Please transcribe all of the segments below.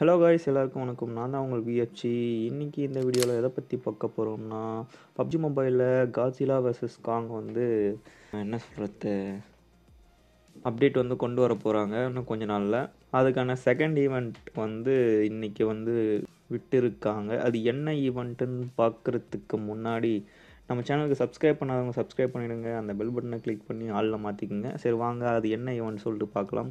hello guys எல்லாருக்கும் வணக்கம் நான் தான் உங்கள் விஎஃப்சி இன்றைக்கி இந்த வீடியோவில் எதை பற்றி பார்க்க போகிறோம்னா பப்ஜி மொபைலில் காஜிலா vs காங் வந்து என்ன சொல்கிறது அப்டேட் வந்து கொண்டு வர போகிறாங்க இன்னும் கொஞ்ச நாளில் அதுக்கான செகண்ட் ஈவெண்ட் வந்து இன்றைக்கி வந்து விட்டுருக்காங்க அது என்ன ஈவெண்ட்டுன்னு பார்க்குறதுக்கு முன்னாடி நம்ம சேனலுக்கு சப்ஸ்கிரைப் பண்ணாதவங்க சப்ஸ்கிரைப் பண்ணிடுங்க அந்த பெல் பட்டனை கிளிக் பண்ணி ஆளில் மாற்றிக்குங்க சரி வாங்க அது என்ன ஈவெண்ட் சொல்லிட்டு பார்க்கலாம்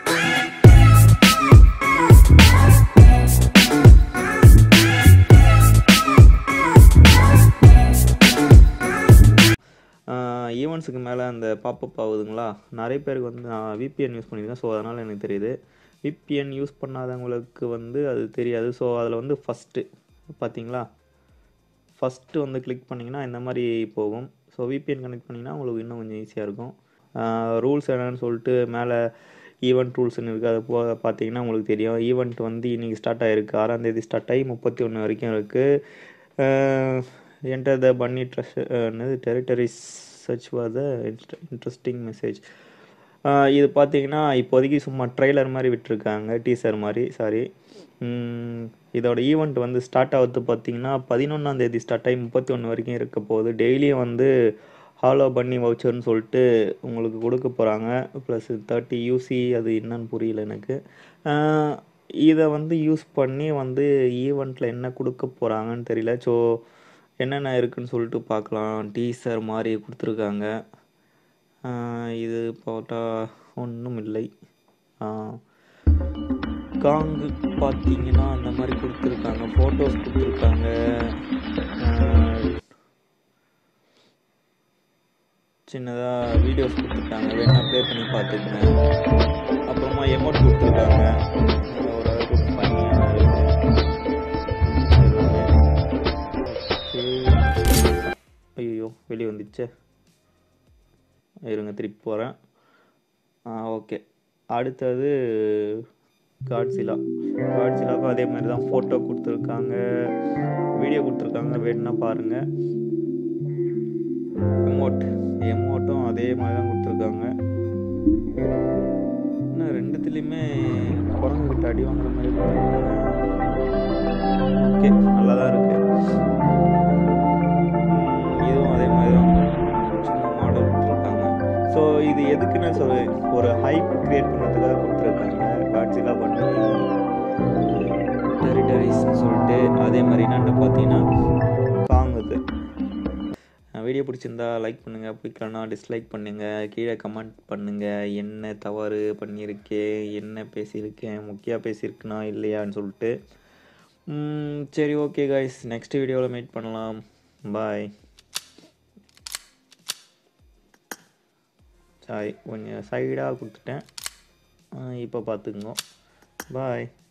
ஈவெண்ட்ஸுக்கு மேலே அந்த பாப்பப் ஆகுதுங்களா நிறைய பேருக்கு வந்து நான் விபிஎன் யூஸ் பண்ணியிருக்கேன் ஸோ அதனால் எனக்கு தெரியுது விபிஎன் யூஸ் பண்ணாதவங்களுக்கு வந்து அது தெரியாது ஸோ அதில் வந்து ஃபஸ்ட்டு பார்த்தீங்களா ஃபஸ்ட்டு வந்து கிளிக் பண்ணிங்கன்னா இந்த மாதிரி போகும் ஸோ விபிஎன் கனெக்ட் பண்ணிங்கன்னா உங்களுக்கு இன்னும் கொஞ்சம் ஈஸியாக இருக்கும் ரூல்ஸ் என்னன்னு சொல்லிட்டு மேலே ஈவெண்ட் ரூல்ஸ்னு இருக்குது அது போ பார்த்தீங்கன்னா உங்களுக்கு தெரியும் ஈவெண்ட் வந்து இன்றைக்கி ஸ்டார்ட் ஆகிருக்கு ஆறாம் தேதி ஸ்டார்ட் ஆகி முப்பத்தி ஒன்று வரைக்கும் இருக்குது என்டர் த பன்னி ட்ரெஸ் என்னது territories search for the interesting message இது பார்த்தீங்கன்னா இப்போதைக்கு சும்மா ட்ரெய்லர் மாதிரி விட்டுருக்காங்க டீசர் மாதிரி சாரி இதோட ஈவெண்ட் வந்து ஸ்டார்ட் ஆகுது பார்த்தீங்கன்னா பதினொன்றாந்தேதி ஸ்டார்ட் ஆகி முப்பத்தி ஒன்று வரைக்கும் இருக்க போகுது டெய்லியும் வந்து ஹாலோ பண்ணி வவுச்சர்னு சொல்லிட்டு உங்களுக்கு கொடுக்க போகிறாங்க ப்ளஸ் தேர்ட்டி யூசி அது என்னன்னு புரியல எனக்கு இதை வந்து யூஸ் பண்ணி வந்து ஈவெண்ட்டில் என்ன கொடுக்க போகிறாங்கன்னு தெரியல ஸோ என்னென்ன இருக்குன்னு சொல்லிட்டு பார்க்கலாம் டீசர் மாதிரி கொடுத்துருக்காங்க இது போட்டால் ஒன்றும் இல்லை காங்கு பார்த்தீங்கன்னா அந்த மாதிரி கொடுத்துருக்காங்க ஃபோட்டோஸ் கொடுத்துருக்காங்க சின்னதாக வீடியோஸ் கொடுத்துருக்காங்க வேணா ப்ளே பண்ணி பார்த்துக்கங்க அப்புறமா எமௌண்ட் கொடுத்துருக்காங்க ஓரளவுக்கு ஃபன்னியாக இருக்குது ஐயோ வெளியே வந்துச்சே இருங்க திருப்பி போகிறேன் ஆ ஓகே அடுத்தது காட்சிலா காட்சிலாவுக்கும் அதே மாதிரி தான் ஃபோட்டோ கொடுத்துருக்காங்க வீடியோ கொடுத்துருக்காங்க வேணும்னா பாருங்கள் எமோட் எமோட்டும் அதே மாதிரி தான் கொடுத்துருக்காங்க இன்னும் ரெண்டுத்துலேயுமே குரங்குக்கிட்ட அடி வாங்குற மாதிரி ஓகே நல்லா தான் இருக்குது இதுவும் அதே மாதிரி தான் சின்ன மாடல் கொடுத்துருக்காங்க ஸோ இது எதுக்குன்னு சொல்ல ஒரு ஹைப் க்ரியேட் பண்ணுறதுக்காக கொடுத்துருக்காங்க காட்சிலாம் பண்ணி டெரிட்டரிஸ்னு சொல்லிட்டு அதே மாதிரி என்னென்னு பார்த்தீங்கன்னா காங்குது வீடியோ பிடிச்சிருந்தா லைக் பண்ணுங்கள் பிடிக்கலன்னா டிஸ்லைக் பண்ணுங்கள் கீழே கமெண்ட் பண்ணுங்கள் என்ன தவறு பண்ணியிருக்கேன் என்ன பேசியிருக்கேன் முக்கியம் பேசியிருக்கேனா இல்லையான்னு சொல்லிட்டு சரி ஓகே காய்ஸ் நெக்ஸ்ட் வீடியோவில் மீட் பண்ணலாம் பாய் சாரி கொஞ்சம் சைடாக கொடுத்துட்டேன் இப்போ பார்த்துக்குங்க பாய்